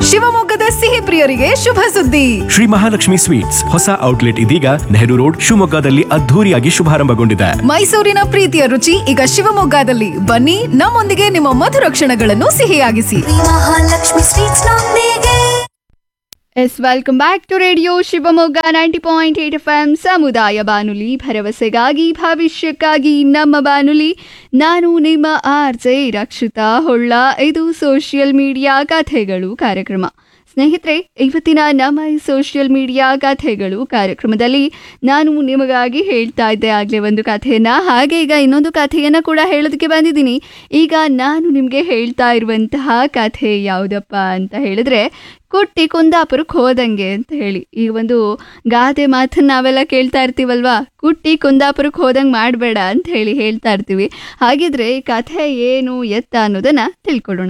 ಶಿವಮೊಗ್ಗದ ಸಿಹಿ ಪ್ರಿಯರಿಗೆ ಶುಭ ಸುದ್ದಿ ಶ್ರೀ ಮಹಾಲಕ್ಷ್ಮಿ ಸ್ವೀಟ್ಸ್ ಹೊಸ ಔಟ್ಲೆಟ್ ಇದೀಗ ನೆಹರು ರೋಡ್ ಶಿವಮೊಗ್ಗದಲ್ಲಿ ಅದ್ಧೂರಿಯಾಗಿ ಶುಭಾರಂಭಗೊಂಡಿದೆ ಮೈಸೂರಿನ ಪ್ರೀತಿಯ ರುಚಿ ಈಗ ಶಿವಮೊಗ್ಗದಲ್ಲಿ ಬನ್ನಿ ನಮ್ಮೊಂದಿಗೆ ನಿಮ್ಮ ಮಧುರ ಕ್ಷಣಗಳನ್ನು ಸಿಹಿಯಾಗಿಸಿ ಮಹಾಲಕ್ಷ್ಮಿ ಸ್ವೀಟ್ಸ್ ನೊಂದಿಗೆ yes welcome back to radio Shivamogga ninety point eight F M ಸಮುದಾಯ ಬಾನುಲಿ ಭರವಸೆಗಾಗಿ ಭವಿಷ್ಯಕ್ಕಾಗಿ ನಮ್ಮ ಬಾನುಲಿ ನಾನು ನಿಮ್ಮ ಆರ್ ಜೆ ರಕ್ಷಿತಾ ಹೊಳ್ಳ ಇದು ಸೋಷಿಯಲ್ ಮೀಡಿಯಾ ಕಥೆಗಳು ಕಾರ್ಯಕ್ರಮ ಸ್ನೇಹಿತರೆ ಇವತ್ತಿನ ನಮ್ಮ ಈ ಸೋಷಿಯಲ್ ಮೀಡಿಯಾ ಕಥೆಗಳು ಕಾರ್ಯಕ್ರಮದಲ್ಲಿ ನಾನು ನಿಮಗಾಗಿ ಹೇಳ್ತಾ ಇದ್ದೆ ಆಗಲೇ ಒಂದು ಕಥೆಯನ್ನು ಹಾಗೆ ಈಗ ಇನ್ನೊಂದು ಕಥೆಯನ್ನು ಕೂಡ ಹೇಳೋದಕ್ಕೆ ಬಂದಿದ್ದೀನಿ ಈಗ ನಾನು ನಿಮಗೆ ಹೇಳ್ತಾ ಇರುವಂತಹ ಕಥೆ ಯಾವುದಪ್ಪ ಅಂತ ಹೇಳಿದ್ರೆ ಕುಟ್ಟಿ ಕುಂದಾಪುರಕ್ಕೆ ಹೋದಂಗೆ ಅಂತ ಹೇಳಿ ಈ ಒಂದು ಗಾದೆ ಮಾತನ್ನ ನಾವೆಲ್ಲ ಕೇಳ್ತಾ ಇರ್ತೀವಲ್ವಾ ಕುಟ್ಟಿ ಕುಂದಾಪುರಕ್ಕೆ ಹೋದಂಗೆ ಮಾಡಬೇಡ ಅಂತ ಹೇಳಿ ಹೇಳ್ತಾ ಇರ್ತೀವಿ ಹಾಗಿದ್ರೆ ಈ ಕಥೆ ಏನು ಎತ್ತ ಅನ್ನೋದನ್ನ ತಿಳ್ಕೊಳ್ಳೋಣ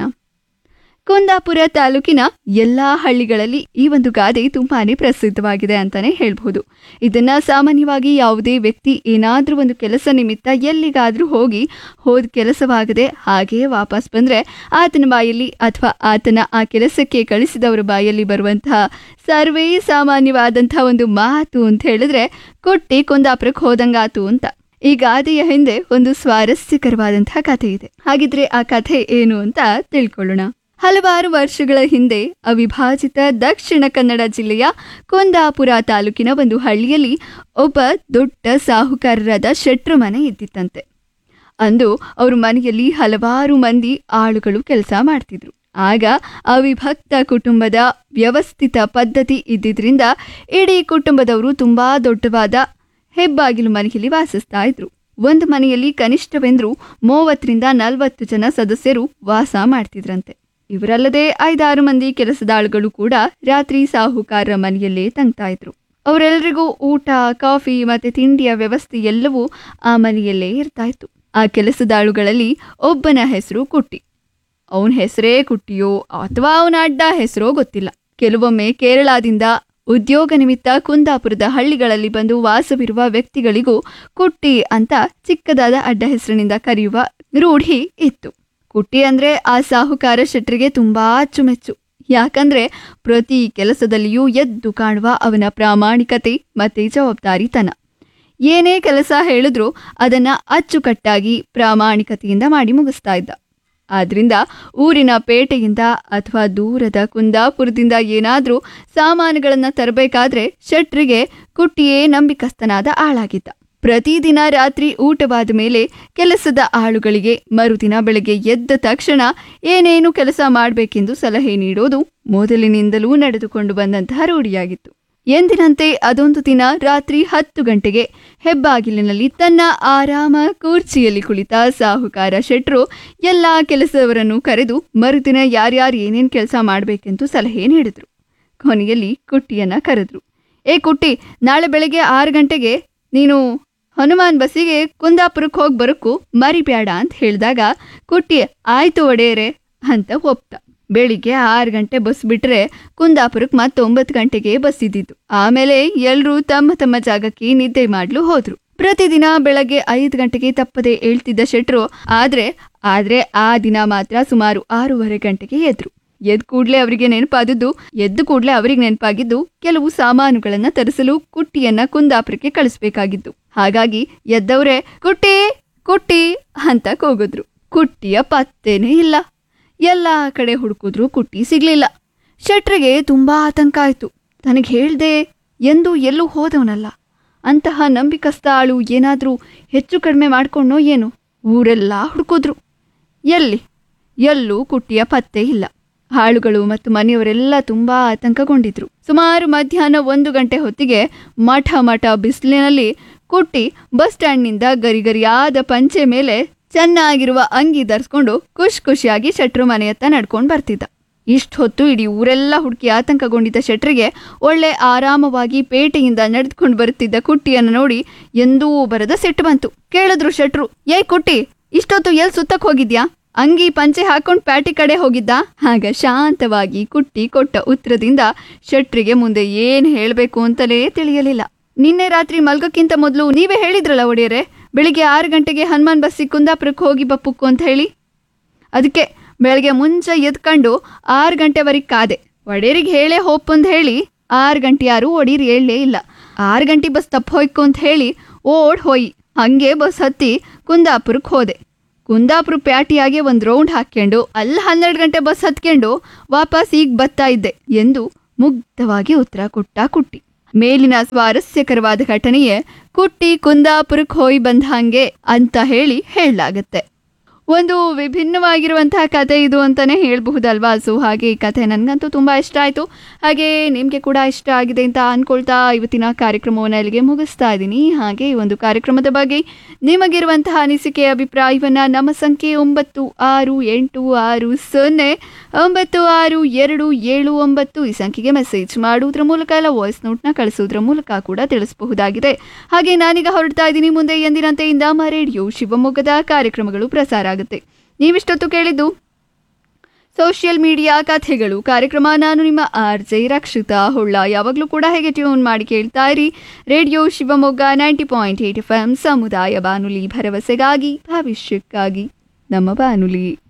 ಕುಂದಾಪುರ ತಾಲೂಕಿನ ಎಲ್ಲಾ ಹಳ್ಳಿಗಳಲ್ಲಿ ಈ ಒಂದು ಗಾದೆ ತುಂಬಾನೇ ಪ್ರಸಿದ್ಧವಾಗಿದೆ ಅಂತಾನೆ ಹೇಳ್ಬೋದು ಇದನ್ನ ಸಾಮಾನ್ಯವಾಗಿ ಯಾವುದೇ ವ್ಯಕ್ತಿ ಏನಾದ್ರೂ ಒಂದು ಕೆಲಸ ನಿಮಿತ್ತ ಎಲ್ಲಿಗಾದ್ರೂ ಹೋಗಿ ಹೋದ ಕೆಲಸವಾಗದೆ ಹಾಗೆಯೇ ವಾಪಸ್ ಬಂದ್ರೆ ಆತನ ಬಾಯಲ್ಲಿ ಅಥವಾ ಆತನ ಆ ಕೆಲಸಕ್ಕೆ ಕಳಿಸಿದವರ ಬಾಯಲ್ಲಿ ಬರುವಂತಹ ಸರ್ವೇ ಸಾಮಾನ್ಯವಾದಂತಹ ಒಂದು ಮಾತು ಅಂತ ಹೇಳಿದ್ರೆ ಕೊಟ್ಟಿ ಕುಂದಾಪುರಕ್ಕೆ ಹೋದಂಗಾತು ಅಂತ ಈ ಗಾದೆಯ ಹಿಂದೆ ಒಂದು ಸ್ವಾರಸ್ಯಕರವಾದಂತಹ ಕಥೆ ಇದೆ ಹಾಗಿದ್ರೆ ಆ ಕಥೆ ಏನು ಅಂತ ತಿಳ್ಕೊಳ್ಳೋಣ ಹಲವಾರು ವರ್ಷಗಳ ಹಿಂದೆ ಅವಿಭಾಜಿತ ದಕ್ಷಿಣ ಕನ್ನಡ ಜಿಲ್ಲೆಯ ಕುಂದಾಪುರ ತಾಲೂಕಿನ ಒಂದು ಹಳ್ಳಿಯಲ್ಲಿ ಒಬ್ಬ ದೊಡ್ಡ ಸಾಹುಕಾರರಾದ ಶೆಟ್ರು ಮನೆ ಇದ್ದಿತ್ತಂತೆ ಅಂದು ಅವ್ರ ಮನೆಯಲ್ಲಿ ಹಲವಾರು ಮಂದಿ ಆಳುಗಳು ಕೆಲಸ ಮಾಡ್ತಿದ್ರು ಆಗ ಅವಿಭಕ್ತ ಕುಟುಂಬದ ವ್ಯವಸ್ಥಿತ ಪದ್ಧತಿ ಇದ್ದಿದ್ರಿಂದ ಇಡೀ ಕುಟುಂಬದವರು ತುಂಬಾ ದೊಡ್ಡವಾದ ಹೆಬ್ಬಾಗಿಲು ಮನೆಯಲ್ಲಿ ವಾಸಿಸ್ತಾ ಇದ್ರು ಒಂದು ಮನೆಯಲ್ಲಿ ಕನಿಷ್ಠವೆಂದ್ರೂ ಮೂವತ್ತರಿಂದ ನಲವತ್ತು ಜನ ಸದಸ್ಯರು ವಾಸ ಮಾಡ್ತಿದ್ರಂತೆ ಇವರಲ್ಲದೆ ಐದಾರು ಮಂದಿ ಕೆಲಸದಾಳುಗಳು ಕೂಡ ರಾತ್ರಿ ಸಾಹುಕಾರರ ಮನೆಯಲ್ಲೇ ತಂಗ್ತಾ ಇದ್ರು ಅವರೆಲ್ಲರಿಗೂ ಊಟ ಕಾಫಿ ಮತ್ತೆ ತಿಂಡಿಯ ವ್ಯವಸ್ಥೆ ಎಲ್ಲವೂ ಆ ಮನೆಯಲ್ಲೇ ಇರ್ತಾ ಇತ್ತು ಆ ಕೆಲಸದಾಳುಗಳಲ್ಲಿ ಒಬ್ಬನ ಹೆಸರು ಕುಟ್ಟಿ ಅವನ ಹೆಸರೇ ಕುಟ್ಟಿಯೋ ಅಥವಾ ಅವನ ಅಡ್ಡ ಹೆಸರೋ ಗೊತ್ತಿಲ್ಲ ಕೆಲವೊಮ್ಮೆ ಕೇರಳದಿಂದ ಉದ್ಯೋಗ ನಿಮಿತ್ತ ಕುಂದಾಪುರದ ಹಳ್ಳಿಗಳಲ್ಲಿ ಬಂದು ವಾಸವಿರುವ ವ್ಯಕ್ತಿಗಳಿಗೂ ಕುಟ್ಟಿ ಅಂತ ಚಿಕ್ಕದಾದ ಅಡ್ಡ ಹೆಸರಿನಿಂದ ಕರೆಯುವ ರೂಢಿ ಇತ್ತು ಕುಟ್ಟಿ ಅಂದ್ರೆ ಆ ಸಾಹುಕಾರ ಶೆಟ್ರಿಗೆ ತುಂಬಾ ಅಚ್ಚುಮೆಚ್ಚು ಯಾಕಂದ್ರೆ ಪ್ರತಿ ಕೆಲಸದಲ್ಲಿಯೂ ಎದ್ದು ಕಾಣುವ ಅವನ ಪ್ರಾಮಾಣಿಕತೆ ಮತ್ತೆ ಜವಾಬ್ದಾರಿತನ ಏನೇ ಕೆಲಸ ಹೇಳಿದ್ರೂ ಅದನ್ನ ಅಚ್ಚುಕಟ್ಟಾಗಿ ಪ್ರಾಮಾಣಿಕತೆಯಿಂದ ಮಾಡಿ ಮುಗಿಸ್ತಾ ಇದ್ದ ಆದ್ರಿಂದ ಊರಿನ ಪೇಟೆಯಿಂದ ಅಥವಾ ದೂರದ ಕುಂದಾಪುರದಿಂದ ಏನಾದ್ರೂ ಸಾಮಾನುಗಳನ್ನ ತರಬೇಕಾದ್ರೆ ಶೆಟ್ರಿಗೆ ಕುಟ್ಟಿಯೇ ನಂಬಿಕಸ್ತನಾದ ಆಳಾಗಿದ್ದ ಪ್ರತಿದಿನ ರಾತ್ರಿ ಊಟವಾದ ಮೇಲೆ ಕೆಲಸದ ಆಳುಗಳಿಗೆ ಮರುದಿನ ಬೆಳಗ್ಗೆ ಎದ್ದ ತಕ್ಷಣ ಏನೇನು ಕೆಲಸ ಮಾಡಬೇಕೆಂದು ಸಲಹೆ ನೀಡೋದು ಮೊದಲಿನಿಂದಲೂ ನಡೆದುಕೊಂಡು ಬಂದಂತಹ ರೂಢಿಯಾಗಿತ್ತು ಎಂದಿನಂತೆ ಅದೊಂದು ದಿನ ರಾತ್ರಿ ಹತ್ತು ಗಂಟೆಗೆ ಹೆಬ್ಬಾಗಿಲಿನಲ್ಲಿ ತನ್ನ ಆರಾಮ ಕುರ್ಚಿಯಲ್ಲಿ ಕುಳಿತ ಸಾಹುಕಾರ ಶೆಟ್ರು ಎಲ್ಲಾ ಕೆಲಸದವರನ್ನು ಕರೆದು ಮರುದಿನ ಯಾರ್ಯಾರು ಏನೇನು ಕೆಲಸ ಮಾಡಬೇಕೆಂದು ಸಲಹೆ ನೀಡಿದ್ರು ಕೊನೆಯಲ್ಲಿ ಕುಟ್ಟಿಯನ್ನ ಕರೆದ್ರು ಏ ಕುಟ್ಟಿ ನಾಳೆ ಬೆಳಗ್ಗೆ ಆರು ಗಂಟೆಗೆ ನೀನು ಹನುಮಾನ್ ಬಸ್ಸಿಗೆ ಕುಂದಾಪುರಕ್ಕೆ ಹೋಗಿ ಬರೋಕ್ಕೂ ಮರಿಬೇಡ ಅಂತ ಹೇಳಿದಾಗ ಕುಟ್ಟಿ ಆಯ್ತು ಒಡೆಯರೆ ಅಂತ ಒಪ್ತ ಬೆಳಿಗ್ಗೆ ಆರು ಗಂಟೆ ಬಸ್ ಬಿಟ್ರೆ ಕುಂದಾಪುರಕ್ಕೆ ಮತ್ತೆ ಒಂಬತ್ತು ಗಂಟೆಗೆ ಬಸ್ ಇದ್ದಿತ್ತು ಆಮೇಲೆ ಎಲ್ಲರೂ ತಮ್ಮ ತಮ್ಮ ಜಾಗಕ್ಕೆ ನಿದ್ದೆ ಮಾಡ್ಲು ಹೋದ್ರು ಪ್ರತಿದಿನ ಬೆಳಗ್ಗೆ ಐದು ಗಂಟೆಗೆ ತಪ್ಪದೆ ಏಳ್ತಿದ್ದ ಶೆಟ್ರು ಆದ್ರೆ ಆದ್ರೆ ಆ ದಿನ ಮಾತ್ರ ಸುಮಾರು ಆರೂವರೆ ಗಂಟೆಗೆ ಎದ್ರು ಎದ್ ಕೂಡ್ಲೆ ಅವರಿಗೆ ನೆನಪಾದದ್ದು ಎದ್ದು ಕೂಡ್ಲೆ ಅವರಿಗೆ ನೆನಪಾಗಿದ್ದು ಕೆಲವು ಸಾಮಾನುಗಳನ್ನ ತರಿಸಲು ಕುಟ್ಟಿಯನ್ನ ಕುಂದಾಪುರಕ್ಕೆ ಕಳಿಸ್ಬೇಕಾಗಿತ್ತು ಹಾಗಾಗಿ ಎದ್ದವ್ರೆ ಕುಟ್ಟಿ ಕುಟ್ಟಿ ಅಂತ ಕೂಗಿದ್ರು ಕುಟ್ಟಿಯ ಪತ್ತೇನೇ ಇಲ್ಲ ಎಲ್ಲ ಕಡೆ ಹುಡುಕಿದ್ರು ಕುಟ್ಟಿ ಸಿಗ್ಲಿಲ್ಲ ಶೆಟ್ರಿಗೆ ತುಂಬಾ ಆತಂಕ ಆಯ್ತು ತನಗೆ ಹೇಳ್ದೆ ಎಂದು ಎಲ್ಲೂ ಹೋದವನಲ್ಲ ಅಂತಹ ನಂಬಿಕಸ್ತ ಆಳು ಏನಾದ್ರೂ ಹೆಚ್ಚು ಕಡಿಮೆ ಮಾಡ್ಕೊಂಡೋ ಏನು ಊರೆಲ್ಲ ಹುಡುಕಿದ್ರು ಎಲ್ಲಿ ಎಲ್ಲೂ ಕುಟ್ಟಿಯ ಪತ್ತೆ ಇಲ್ಲ ಆಳುಗಳು ಮತ್ತು ಮನೆಯವರೆಲ್ಲ ತುಂಬಾ ಆತಂಕಗೊಂಡಿದ್ರು ಸುಮಾರು ಮಧ್ಯಾಹ್ನ ಒಂದು ಗಂಟೆ ಹೊತ್ತಿಗೆ ಮಠ ಮಠ ಬಿಸಿಲಿನಲ್ಲಿ ಕುಟ್ಟಿ ಬಸ್ ಸ್ಟ್ಯಾಂಡ್ನಿಂದ ಗರಿಗರಿಯಾದ ಪಂಚೆ ಮೇಲೆ ಚೆನ್ನಾಗಿರುವ ಅಂಗಿ ಧರಿಸ್ಕೊಂಡು ಖುಷ್ ಖುಷಿಯಾಗಿ ಶೆಟ್ರು ಮನೆಯತ್ತ ನಡ್ಕೊಂಡು ಬರ್ತಿದ್ದ ಇಷ್ಟು ಹೊತ್ತು ಇಡೀ ಊರೆಲ್ಲ ಹುಡುಕಿ ಆತಂಕಗೊಂಡಿದ್ದ ಶೆಟ್ರಿಗೆ ಒಳ್ಳೆ ಆರಾಮವಾಗಿ ಪೇಟೆಯಿಂದ ನಡೆದುಕೊಂಡು ಬರುತ್ತಿದ್ದ ಕುಟ್ಟಿಯನ್ನು ನೋಡಿ ಎಂದೂ ಬರದ ಸಿಟ್ಟು ಬಂತು ಕೇಳಿದ್ರು ಶೆಟ್ರು ಏಯ್ ಕುಟ್ಟಿ ಇಷ್ಟೊತ್ತು ಎಲ್ಲಿ ಸುತ್ತಕ್ ಹೋಗಿದ್ಯಾ ಅಂಗಿ ಪಂಚೆ ಹಾಕೊಂಡ್ ಪ್ಯಾಟಿ ಕಡೆ ಹೋಗಿದ್ದ ಆಗ ಶಾಂತವಾಗಿ ಕುಟ್ಟಿ ಕೊಟ್ಟ ಉತ್ತರದಿಂದ ಶೆಟ್ರಿಗೆ ಮುಂದೆ ಏನ್ ಹೇಳ್ಬೇಕು ಅಂತಲೇ ತಿಳಿಯಲಿಲ್ಲ ನಿನ್ನೆ ರಾತ್ರಿ ಮಲ್ಗಕ್ಕಿಂತ ಮೊದಲು ನೀವೇ ಹೇಳಿದ್ರಲ್ಲ ಒಡೆಯರೆ ಬೆಳಿಗ್ಗೆ ಆರು ಗಂಟೆಗೆ ಹನುಮಾನ್ ಬಸ್ಸಿಗೆ ಕುಂದಾಪುರಕ್ಕೆ ಹೋಗಿ ಬಪ್ಪುಕ್ಕು ಅಂತ ಹೇಳಿ ಅದಕ್ಕೆ ಬೆಳಗ್ಗೆ ಮುಂಚೆ ಎದ್ಕೊಂಡು ಆರು ಗಂಟೆವರೆಗೆ ಕಾದೆ ಒಡೇರಿಗೆ ಹೇಳೇ ಹೋಪ್ ಅಂತ ಹೇಳಿ ಆರು ಗಂಟೆ ಯಾರು ಒಡೀರ್ ಹೇಳಲೇ ಇಲ್ಲ ಆರು ಗಂಟೆ ಬಸ್ ತಪ್ಪು ಹೋಯ್ಕು ಅಂತ ಹೇಳಿ ಓಡ್ ಹೋಯಿ ಹಂಗೆ ಬಸ್ ಹತ್ತಿ ಕುಂದಾಪುರಕ್ಕೆ ಹೋದೆ ಕುಂದಾಪುರ ಪ್ಯಾಟಿಯಾಗೆ ಒಂದು ರೌಂಡ್ ಹಾಕ್ಕೊಂಡು ಅಲ್ಲಿ ಹನ್ನೆರಡು ಗಂಟೆ ಬಸ್ ಹತ್ಕೊಂಡು ವಾಪಸ್ ಈಗ ಬರ್ತಾ ಇದ್ದೆ ಎಂದು ಮುಗ್ಧವಾಗಿ ಉತ್ತರ ಕೊಟ್ಟ ಕುಟ್ಟಿ ಮೇಲಿನ ಸ್ವಾರಸ್ಯಕರವಾದ ಘಟನೆಯೇ ಕುಟ್ಟಿ ಕುಂದಾಪುರಕ್ಕೆ ಹೋಗಿ ಬಂದ ಹಾಗೆ ಅಂತ ಹೇಳಿ ಹೇಳಲಾಗತ್ತೆ ಒಂದು ವಿಭಿನ್ನವಾಗಿರುವಂತಹ ಕತೆ ಇದು ಅಂತಾನೆ ಹೇಳಬಹುದಲ್ವಾ ಸೊ ಹಾಗೆ ಈ ಕಥೆ ನನಗಂತೂ ತುಂಬ ಇಷ್ಟ ಆಯಿತು ಹಾಗೆ ನಿಮಗೆ ಕೂಡ ಇಷ್ಟ ಆಗಿದೆ ಅಂತ ಅಂದ್ಕೊಳ್ತಾ ಇವತ್ತಿನ ಕಾರ್ಯಕ್ರಮವನ್ನು ಇಲ್ಲಿಗೆ ಮುಗಿಸ್ತಾ ಇದ್ದೀನಿ ಹಾಗೆ ಈ ಒಂದು ಕಾರ್ಯಕ್ರಮದ ಬಗ್ಗೆ ನಿಮಗಿರುವಂತಹ ಅನಿಸಿಕೆ ಅಭಿಪ್ರಾಯವನ್ನು ನಮ್ಮ ಸಂಖ್ಯೆ ಒಂಬತ್ತು ಆರು ಎಂಟು ಆರು ಸೊನ್ನೆ ಒಂಬತ್ತು ಆರು ಎರಡು ಏಳು ಒಂಬತ್ತು ಈ ಸಂಖ್ಯೆಗೆ ಮೆಸೇಜ್ ಮಾಡುವುದರ ಮೂಲಕ ಎಲ್ಲ ವಾಯ್ಸ್ ನೋಟ್ನ ಕಳಿಸೋದ್ರ ಮೂಲಕ ಕೂಡ ತಿಳಿಸಬಹುದಾಗಿದೆ ಹಾಗೆ ನಾನೀಗ ಹೊರಡ್ತಾ ಇದ್ದೀನಿ ಮುಂದೆ ಎಂದಿನಂತೆ ಇಂದಾಮ ರೇಡಿಯೋ ಶಿವಮೊಗ್ಗದ ಕಾರ್ಯಕ್ರಮಗಳು ಪ್ರಸಾರ ಆಗುತ್ತೆ ನೀವಿಷ್ಟೊತ್ತು ಕೇಳಿದ್ದು ಸೋಷಿಯಲ್ ಮೀಡಿಯಾ ಕಥೆಗಳು ಕಾರ್ಯಕ್ರಮ ನಾನು ನಿಮ್ಮ ಆರ್ ಜೆ ರಕ್ಷಿತಾ ಹೊಳ್ಳ ಯಾವಾಗಲೂ ಕೂಡ ಹೇಗೆ ಟ್ಯೂನ್ ಮಾಡಿ ಕೇಳ್ತಾ ಇರಿ radio Shivamogga ninety point eight F M ಸಮುದಾಯ ಬಾನುಲಿ ಭರವಸೆಗಾಗಿ ಭವಿಷ್ಯಕ್ಕಾಗಿ ನಮ್ಮ ಬಾನುಲಿ